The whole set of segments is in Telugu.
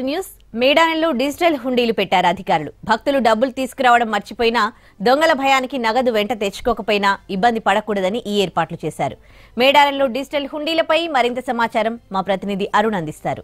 టు న్యూస్ మేడానంలో డిజిటల్ హుండీలు పెట్టారు అధికారులు భక్తులు డబ్బులు తీసుకురావడం మర్చిపోయినా దొంగల భయానికి నగదు వెంట తెచ్చుకోకపోయినా ఇబ్బంది పడకూడదని ఈ ఏర్పాట్లు చేశారు మేడానంలో డిజిటల్ హుండీలపై మరింత సమాచారం మా ప్రతినిధి అరుణ్ అందిస్తారు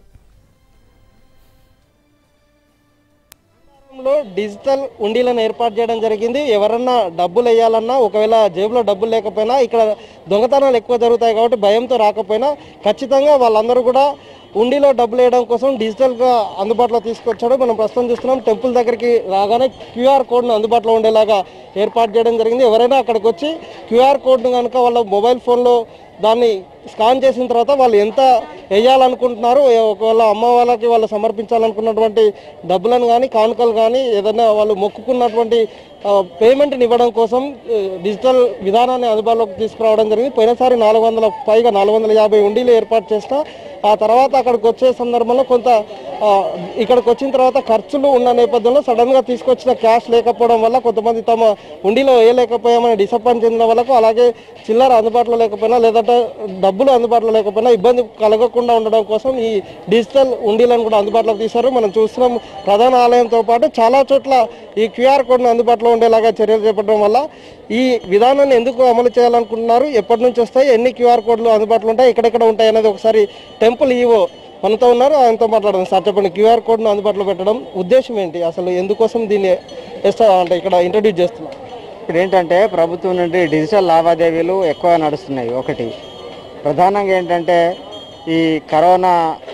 లో డిజిటల్ ఉండీలను ఏర్పాటు చేయడం జరిగింది ఎవరన్నా డబ్బులు వేయాలన్నా ఒకవేళ జేబులో డబ్బులు లేకపోయినా ఇక్కడ దొంగతనాలు ఎక్కువ జరుగుతాయి కాబట్టి భయంతో రాకపోయినా ఖచ్చితంగా వాళ్ళందరూ కూడా ఉండిలో డబ్బులు వేయడం కోసం డిజిటల్గా అందుబాటులో తీసుకొచ్చాడు మనం ప్రస్తుతం చూస్తున్నాం టెంపుల్ దగ్గరికి రాగానే క్యూఆర్ కోడ్ను అందుబాటులో ఉండేలాగా ఏర్పాటు చేయడం జరిగింది ఎవరైనా అక్కడికి వచ్చి క్యూఆర్ కోడ్ను కనుక వాళ్ళ మొబైల్ ఫోన్లో దాన్ని స్కాన్ చేసిన తర్వాత వాళ్ళు ఎంత వేయాలనుకుంటున్నారు ఏ- ఒకవేళ అమ్మ వాళ్ళకి వాళ్ళు సమర్పించాలనుకున్నటువంటి డబ్బులను కానీ కానుకలు కానీ ఏదైనా వాళ్ళు మొక్కుకున్నటువంటి ఆ, పేమెంట్ని ఇవ్వడం కోసం ఆ, డిజిటల్ విధానాన్ని అందుబాటులోకి తీసుకురావడం జరిగింది పోయినసారి నాలుగు వందల పైగా నాలుగు వందల యాభై ఉండీలు ఏర్పాటు చేసిన ఆ తర్వాత అక్కడికి వచ్చే సందర్భంలో కొంత ఆ, ఇక్కడికి వచ్చిన తర్వాత ఖర్చులు ఉన్న నేపథ్యంలో సడన్గా తీసుకొచ్చిన క్యాష్ లేకపోవడం వల్ల కొంతమంది తమ ఉండిలో వేయలేకపోయామని డిసప్పాయింట్ చెందిన వాళ్ళకు అలాగే చిల్లర అందుబాటులో లేకపోయినా లేదంటే డబ్బులు అందుబాటులో లేకపోయినా ఇబ్బంది కలగకుండా ఉండడం కోసం ఈ డిజిటల్ ఉండీలను కూడా అందుబాటులోకి తీశారు మనం చూస్తున్నాం ప్రధాన ఆలయంతో పాటు చాలా చోట్ల ఈ క్యూఆర్ కోడ్ను అందుబాటులో ఉండేలాగా చర్యలు చేపట్టడం వల్ల ఈ విధానాన్ని ఎందుకు అమలు చేయాలనుకుంటున్నారు ఎప్పటి నుంచి వస్తాయి ఎన్ని క్యూఆర్ కోడ్లు అందుబాటులో ఉంటాయి ఎక్కడెక్కడ ఉంటాయి అనేది ఒకసారి టెంపుల్ ఈవో మనతో ఉన్నారు ఆయనతో మాట్లాడడం సార్ చెప్పండి క్యూఆర్ కోడ్ను అందుబాటులో పెట్టడం ఉద్దేశం ఏంటి అసలు ఎందుకోసం దీన్ని ఎస్టా అంటే ఇక్కడ ఇంట్రడ్యూస్ చేస్తున్నాం ఇప్పుడు ఏంటంటే ప్రభుత్వం నుండి డిజిటల్ లావాదేవీలు ఎక్కువ నడుస్తున్నాయి ఒకటి ప్రధానంగా ఏంటంటే ఈ కరోనా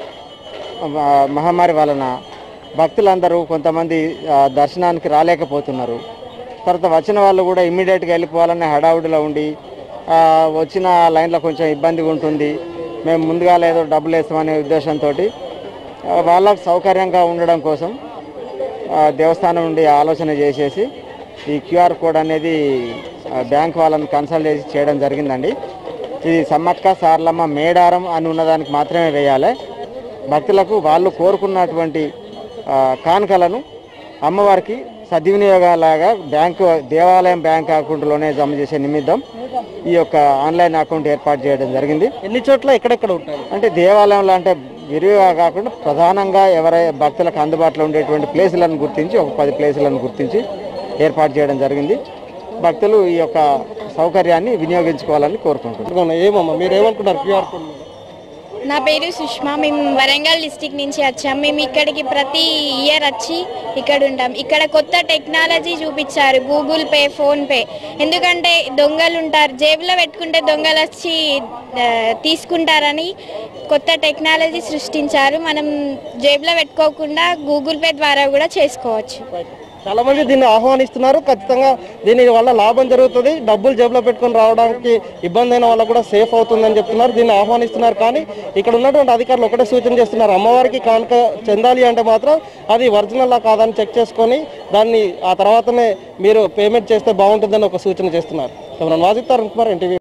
ఆ, మహమ్మారి వలన భక్తులందరూ కొంతమంది ఆ, దర్శనానికి రాలేకపోతున్నారు తర్వాత వచ్చిన వాళ్ళు కూడా ఇమ్మీడియట్గా వెళ్ళిపోవాలనే హడావుడిలో ఉండి ఆ, వచ్చిన లైన్లో కొంచెం ఇబ్బందిగా ఉంటుంది మేము ముందుగా లేదో డబ్బులు వేస్తామనే ఉద్దేశంతో వాళ్ళకు సౌకర్యంగా ఉండడం కోసం ఆ, దేవస్థానం నుండి ఆలోచన చేసేసి ఈ క్యూఆర్ కోడ్ అనేది ఆ, బ్యాంక్ వాళ్ళని కన్సల్ట్ చేసి చేయడం జరిగిందండి ఇది సమ్మక్క సార్లమ్మ మేడారం అని ఉన్నదానికి మాత్రమే వేయాలి భక్తులకు వాళ్ళు కోరుకున్నటువంటి ఆ, కానుకలను అమ్మవారికి సద్వినియోగాలాగా బ్యాంకు దేవాలయం బ్యాంక్ అకౌంట్లోనే జమ చేసే నిమిత్తం ఈ యొక్క ఆన్లైన్ అకౌంట్ ఏర్పాటు చేయడం జరిగింది ఎన్ని చోట్ల ఎక్కడెక్కడ ఉంటాయి అంటే దేవాలయంలో అంటే విరివిగా కాకుండా ప్రధానంగా ఎవరై భక్తులకు అందుబాటులో ఉండేటువంటి ప్లేసులను గుర్తించి ఒక పది ప్లేసులను గుర్తించి ఏర్పాటు చేయడం జరిగింది భక్తులు ఈ యొక్క సౌకర్యాన్ని వినియోగించుకోవాలని కోరుకుంటున్నాను ఏమమ్మా మీరు ఏమనుకుంటారు క్యూఆర్ కోడ్ మీద? నా పేరు సుష్మా మేము వరంగల్ డిస్టిక్ నుంచి వచ్చాం మేము ఇక్కడికి ప్రతి ఇయర్ వచ్చి ఇక్కడ ఉంటాం ఇక్కడ కొత్త టెక్నాలజీ చూపించారు గూగుల్ పే ఫోన్ పే ఎందుకంటే దొంగలు ఉంటారు జేబులో పెట్టుకుంటే దొంగలు వచ్చి ఆ, తీసుకుంటారని కొత్త టెక్నాలజీ సృష్టించారు మనం జేబులో పెట్టుకోకుండా గూగుల్ పే ద్వారా కూడా చేసుకోవచ్చు చాలా మంది దీన్ని ఆహ్వానిస్తున్నారు ఖచ్చితంగా దీని వల్ల లాభం జరుగుతుంది డబ్బులు జేబులో పెట్టుకొని రావడానికి ఇబ్బంది అయిన వాళ్ళకు కూడా సేఫ్ అవుతుందని చెప్తున్నారు దీన్ని ఆహ్వానిస్తున్నారు కానీ ఇక్కడ ఉన్నటువంటి అధికారులు ఒకటే సూచన చేస్తున్నారు అమ్మవారికి కానుక చెందాలి అంటే మాత్రం అది ఒరిజినల్ కాదని చెక్ చేసుకొని దాన్ని ఆ తర్వాతనే మీరు పేమెంట్ చేస్తే బాగుంటుందని ఒక సూచన చేస్తున్నారు వాజిస్తారు కుమార్ ఎన్టీవీ